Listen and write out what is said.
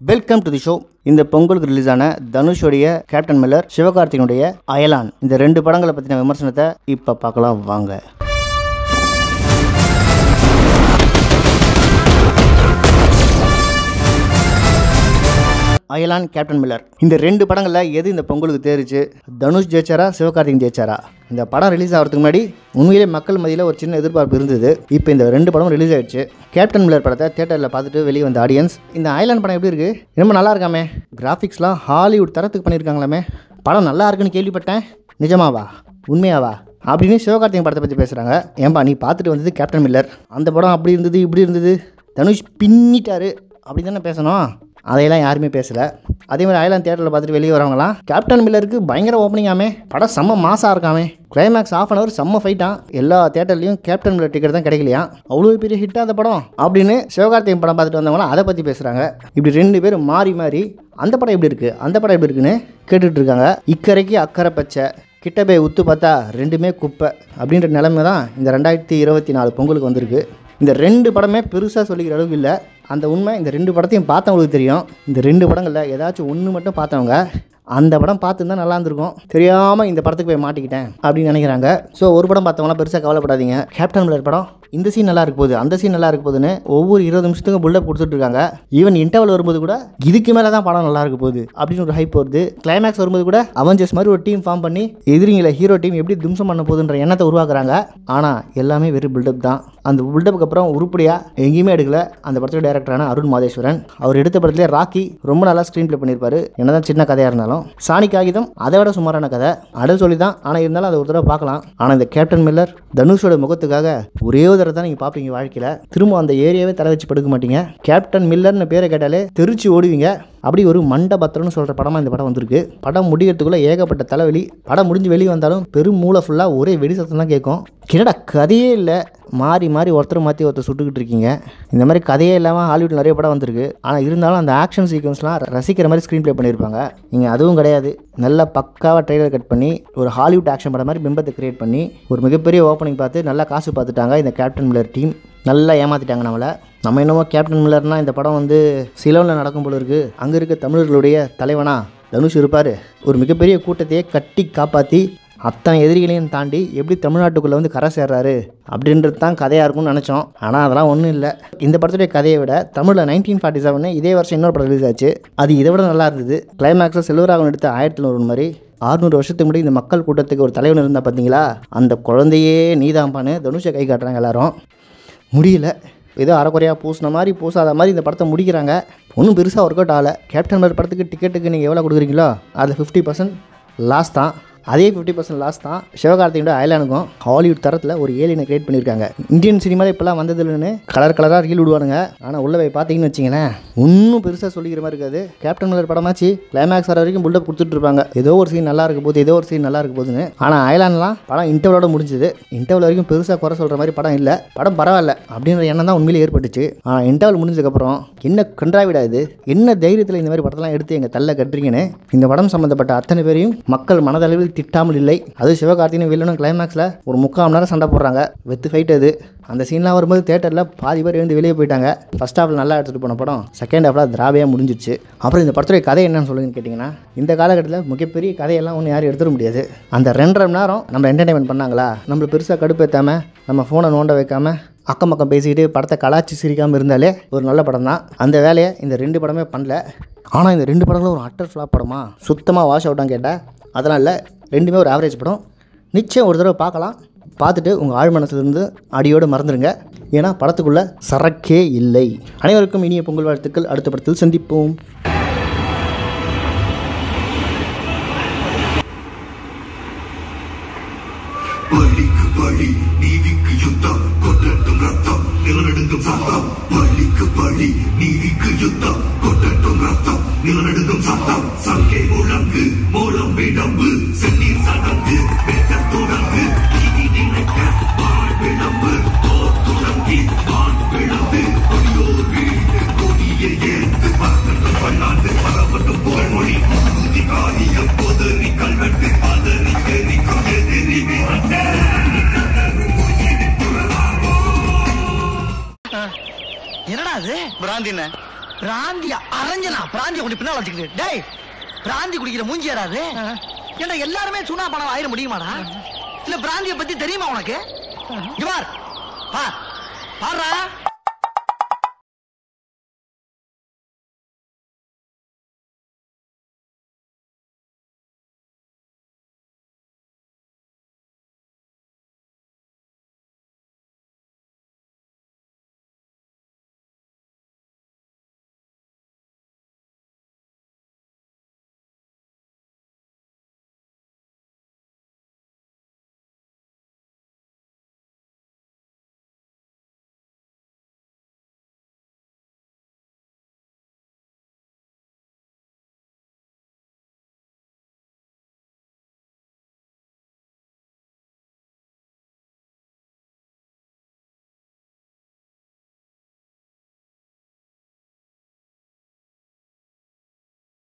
welcome to the show இந்த பொங்கலுக்கு release ஆன தனுஷோடைய கேப்டன் மில்லர் சிவகார்த்திகனுடைய அயலான் இந்த ரெண்டு படங்களை பற்றின விமர்சனத்தை இப்போ பார்க்கலாம் வாங்க அயலான் கேப்டன் மில்லர் இந்த ரெண்டு படங்களில் எது இந்த பொங்கலுக்கு தேறிச்சு தனுஷ் ஜெயிச்சாரா சிவகார்த்திகன் ஜெயிச்சாரா இந்த படம் ரிலீஸ் ஆகிறதுக்கு முன்னாடி உண்மையிலே மக்கள் மத்தியில் ஒரு சின்ன எதிர்பார்ப்பு இருந்தது இப்போ இந்த ரெண்டு படமும் ரிலீஸ் ஆயிடுச்சு கேப்டன் மில்லர் படத்தை தேட்டரில் பார்த்துட்டு வெளியே வந்த ஆடியன்ஸ் இந்த அயலான் படம் எப்படி இருக்குது ரொம்ப நல்லா இருக்காமே கிராஃபிக்ஸ்லாம் ஹாலிவுட் தரத்துக்கு பண்ணியிருக்காங்களாமே படம் நல்லா இருக்குன்னு கேள்விப்பட்டேன் நிஜமாவா உண்மையாவா அப்படின்னு சிவகார்த்திகன் படத்தை பற்றி பேசுகிறாங்க ஏன்பா நீ பார்த்துட்டு வந்தது கேப்டன் மில்லர் அந்த படம் அப்படி இருந்தது இப்படி இருந்தது தனுஷ் பின்னிட்டாரு அப்படி தானே பேசணும் அதையெல்லாம் யாருமே பேசலை அதே மாதிரி அயலான் தேட்டரில் பார்த்துட்டு வெளியே வரவங்களாம் கேப்டன் மில்லருக்கு பயங்கர ஓப்பனிங்காமே படம் செம்ம மாசாக இருக்காமே கிளைமேக்ஸ் ஆஃப் அன் அவர் செம்ம ஃபைட்டான் எல்லா தேட்டர்லையும் கேப்டன் மில்லர் டிக்கெட் தான் கிடைக்கலையா அவ்வளோ பெரிய ஹிட்டாக அந்த படம் அப்படின்னு சிவகார்த்திகேயன் படம் பார்த்துட்டு வந்தவங்களாம் அதை பற்றி பேசுகிறாங்க இப்படி ரெண்டு பேரும் மாறி மாறி அந்த படம் எப்படி இருக்குது அந்த படம் எப்படி இருக்குன்னு கேட்டுட்டு இருக்காங்க இக்கரைக்கு அக்கறை பச்சை கிட்ட போய் உத்து பார்த்தா ரெண்டுமே குப்பை அப்படின்ற நிலைமை தான் இந்த ரெண்டாயிரத்தி இருபத்தி நாலு பொங்கலுக்கு வந்திருக்கு இந்த ரெண்டு படமே பெருசாக சொல்லிக்கிற அளவுக்கு இல்லை அந்த உண்மை இந்த ரெண்டு படத்தையும் பார்த்தவங்களுக்கு தெரியும் இந்த ரெண்டு படங்களில் ஏதாச்சும் ஒன்று மட்டும் பார்த்தவங்க அந்த படம் பார்த்துருந்தா நல்லா இருந்திருக்கும் தெரியாமல் இந்த படத்துக்கு போய் மாட்டிக்கிட்டேன் அப்படின்னு நினைக்கிறாங்க ஸோ ஒரு படம் பார்த்தவங்களாம் பெருசாக கவலைப்படாதீங்க கேப்டன் மில்லர் படம் இந்த சீன் நல்லா இருக்க போகுது அந்த சீன் நல்லா இருக்க போகுதுன்னு ஒவ்வொரு இருபது நிமிஷத்துக்கும் புல்லப் கொடுத்துட்டு இருக்காங்க ஈவன் இன்டர்வல் வரும்போது கூட இதுக்கு மேலே தான் படம் நல்லா இருக்க போகுது அப்படின்னு ஒரு ஹைப் வருது கிளைமேக்ஸ் வரும்போது கூட அவஞ்சர்ஸ் மாதிரி ஒரு டீம் ஃபார்ம் பண்ணி எதிரிங்களை ஹீரோ டீம் எப்படி தும்சம் பண்ண போகுதுன்ற எண்ணத்தை உருவாக்குறாங்க ஆனால் எல்லாமே வெறும் பில்டப் தான் அந்த பில்டப்புக்கு அப்புறம் உருப்படியாக எங்கேயுமே எடுக்கல அந்த படத்தோட டேரக்டரான அருண் மாதேஸ்வரன் அவர் எடுத்த படத்திலே ராக்கி ரொம்ப நல்லா ஸ்க்ரீன் ப்ளே பண்ணியிருப்பாரு என்னதான் சின்ன கதையாக இருந்தாலும் சாணி காகிதம் அதை விட சுமாரான கதை அட சொல்லி தான் ஆனால் இருந்தாலும் அதை ஒரு தடவை பார்க்கலாம் ஆனால் இந்த கேப்டன் மில்லர் தனுஷோட முகத்துக்காக ஒரே ஒரு தடவை தான் நீங்கள் பார்ப்பீங்க வாழ்க்கையில் திரும்ப அந்த ஏரியாவே தலை வச்சு படுக்க மாட்டீங்க கேப்டன் மில்லர்னு பேரை கேட்டாலே தெரிச்சு ஓடுவீங்க அப்படி ஒரு மண்டபத்திரம்னு சொல்கிற படமாக இந்த படம் வந்திருக்கு படம் முடிகிறதுக்குள்ளே ஏகப்பட்ட தலைவலி படம் முடிஞ்சு வெளியே வந்தாலும் பெரும் மூளை ஃபுல்லாக ஒரே வெடி சத்தம் தான் கேட்கும் கிட்டடா கதையே இல்லை மாறி மாறி ஒருத்தர் மாற்றி ஒருத்தர் சுட்டுக்கிட்டு இருக்கீங்க இந்த மாதிரி கதையே இல்லாமல் ஹாலிவுட் நிறைய படம் வந்திருக்கு ஆனால் இருந்தாலும் அந்த ஆக்ஷன் சீக்வன்ஸ்லாம் ரசிக்கிற மாதிரி ஸ்க்ரீன் ப்ளே பண்ணியிருப்பாங்க நீங்கள் அதுவும் கிடையாது நல்ல பக்காவாக ட்ரெய்லர் கட் பண்ணி ஒரு ஹாலிவுட் ஆக்ஷன் படம் மாதிரி பிம்பத்தை கிரியேட் பண்ணி ஒரு மிகப்பெரிய ஓப்பனிங் பார்த்து நல்லா காசு பார்த்துட்டாங்க இந்த கேப்டன் மில்லர் டீம் நல்லா ஏமாற்றிட்டாங்க நம்மளை நம்ம என்னமோ கேப்டன் மில்லர்னா இந்த படம் வந்து சிலோனில் நடக்கும் போல இருக்குது அங்கே இருக்க தமிழர்களுடைய தலைவனா தனுஷ் இருப்பார் ஒரு மிகப்பெரிய கூட்டத்தையே கட்டி காப்பாற்றி அத்தனை எதிரிகளையும் தாண்டி எப்படி தமிழ்நாட்டுக்குள்ளே வந்து கரை சேர்றாரு அப்படின்றது தான் கதையாக இருக்கும்னு நினச்சோம் ஆனால் அதெல்லாம் ஒன்றும் இல்லை இந்த படத்துடைய கதையை விட தமிழில் நைன்டீன் ஃபார்ட்டி செவன் இதே வருஷம் இன்னொரு படம் ரிலீஸ் ஆச்சு அது இதை விட நல்லா இருந்தது கிளைமேக்ஸில் செல்வராகவன் எடுத்த ஆயிரத்தி நூறு மாதிரி ஆறுநூறு வருஷத்துக்கு முன்னாடி இந்த மக்கள் கூட்டத்துக்கு ஒரு தலைவன் இருந்தால் பார்த்தீங்களா அந்த குழந்தையே நீதாம்பான்னு தனுஷை கை காட்டுறாங்க எல்லாரும் முடியல ஏதோ அரைக்குறையாக பூசின மாதிரி பூசாத மாதிரி இந்த படத்தை முடிக்கிறாங்க ஒன்றும் பெருசாக ஒர்க் அவுட் ஆகலை கேப்டன் மேல் படத்துக்கு டிக்கெட்டுக்கு நீங்கள் எவ்வளோ கொடுக்குறீங்களோ அதில் ஃபிஃப்டி பர்சன்ட் லாஸ் தான் அதே ஃபிஃப்டி பர்சன்ட் லாஸ் தான் சிவகார்த்திகோட ஐலானுக்கும் ஹாலிவுட் தரத்தில் ஒரு ஏலியனை கிரியேட் பண்ணியிருக்காங்க இந்தியன் சினிமாவில் இப்போலாம் வந்ததுலன்னு கலர் கலராக ரீல் விடுவானுங்க ஆனால் உள்ளே போய் பார்த்தீங்கன்னு வச்சிங்களேன் ஒன்றும் பெருசாக சொல்லிக்கிற மாதிரி இருக்காது கேப்டன் மில்லர் படமாச்சு கிளைமேக்ஸ் வர வரைக்கும் புல்டப் கொடுத்துட்டு இருப்பாங்க ஏதோ ஒரு சீன் நல்லா இருக்க போகுது ஏதோ ஒரு சீன் நல்லா இருக்க போகுதுன்னு ஆனால் ஐலாண்ட்லாம் படம் இன்டர்வலோட முடிஞ்சது இன்டர்வல் வரைக்கும் பெருசாக குறை சொல்கிற மாதிரி படம் இல்லை படம் பரவாயில்ல அப்படின்ற எண்ணம் தான் உண்மையிலே ஏற்பட்டுச்சு ஆனால் இன்டர்வல் முடிஞ்சதுக்கப்புறம் என்ன கன்றாவிடா இது என்ன தைரியத்தில் இந்த மாதிரி படத்தெல்லாம் எடுத்து எங்கள் தள்ள கட்டுறீங்கன்னு இந்த படம் சம்மந்தப்பட்ட அத்தனை பேரையும் மக்கள் மனதளவில் திட்டாமல் இல்லை அது சிவகார்த்திகேயன் வில்லனும் கிளைமேக்ஸில் ஒரு முக்கால் மணி நேரம் சண்டை போடுறாங்க வெத்து ஃபைட் அது அந்த சீன்லாம் வரும்போது தேட்டரில் பாதி பேர் எழுந்து வெளியே போயிட்டாங்க ஃபஸ்ட் ஹாஃபில் நல்லா எடுத்துகிட்டு போன படம் செகண்ட் ஹாஃபில் திராவியாக முடிஞ்சிச்சு அப்புறம் இந்த படத்துடைய கதை என்னன்னு சொல்லுங்கன்னு கேட்டிங்கன்னா இந்த காலகட்டத்தில் மிகப்பெரிய கதையெல்லாம் ஒன்றும் யாரும் எடுத்துட முடியாது அந்த ரெண்டரை மணி நேரம் நம்ம என்டர்டைன்மெண்ட் பண்ணாங்களா நம்மளை பெருசாக கடுப்பேற்றாமல் நம்ம ஃபோனை நோண்ட வைக்காமல் அக்கம் பக்கம் பேசிக்கிட்டு படத்தை கலாச்சி சிரிக்காமல் இருந்தாலே ஒரு நல்ல படம் தான் அந்த வேலையை இந்த ரெண்டு படமே பண்ணல ஆனால் இந்த ரெண்டு படங்களும் ஒரு அட்டர் ஃப்ளாப் படமா சுத்தமாக வாஷ் அவுட்டான்னு கேட்டால் அதனால் இல்லை ரெண்டுமே ஒரு ஆவரேஜ் படம் நிச்சயம் ஒரு தடவை பார்க்கலாம் பார்த்துட்டு உங்கள் ஆழ் மனசுலேருந்து அடியோடு மறந்துடுங்க ஏன்னா படத்துக்குள்ளே சரக்கே இல்லை அனைவருக்கும் இனிய பொங்கல் வாழ்த்துக்கள் அடுத்த படத்தில் சந்திப்போம் பழிக்கு பழி நீதிக்கு யுத்தம் கொட்டட்டும் ரத்தம் நிலநடுங்கும் சத்தம் பழிக்கு பழி நீதிக்கு யுத்தம் கொட்டட்டும் ரத்தம் நிலநடுங்கும் சத்தம் சங்கே முழங்கு மூலம் விடம்பு சென்னீர் சடங்கு வெட்ட தொடங்கு நீதி நினைக்க வாழ் விளம்பு போர் தொடங்கி வான் விளம்பு கொடியோர் வீடு கொடியை ஏற்று பறக்கட்டும் பல்லாண்டு பரவட்டும் புகழ்மொழி காரியம் பொதறி கல்வெட்டு பதறி எரிக்கும் எதிரி விரட்ட என்னடா அது பிராந்தின பிராந்தியா அரஞ்சனா பிராந்திய கொண்டு பின்னால வச்சுக்கிட்டு டேய் பிராந்தி குடிக்கிற மூஞ்சி யாராது ஏன்டா எல்லாருமே சுனா பணம் ஆயிர முடியுமாடா இல்ல பிராந்திய பத்தி தெரியுமா உனக்கு இங்க பார் பார் பாருடா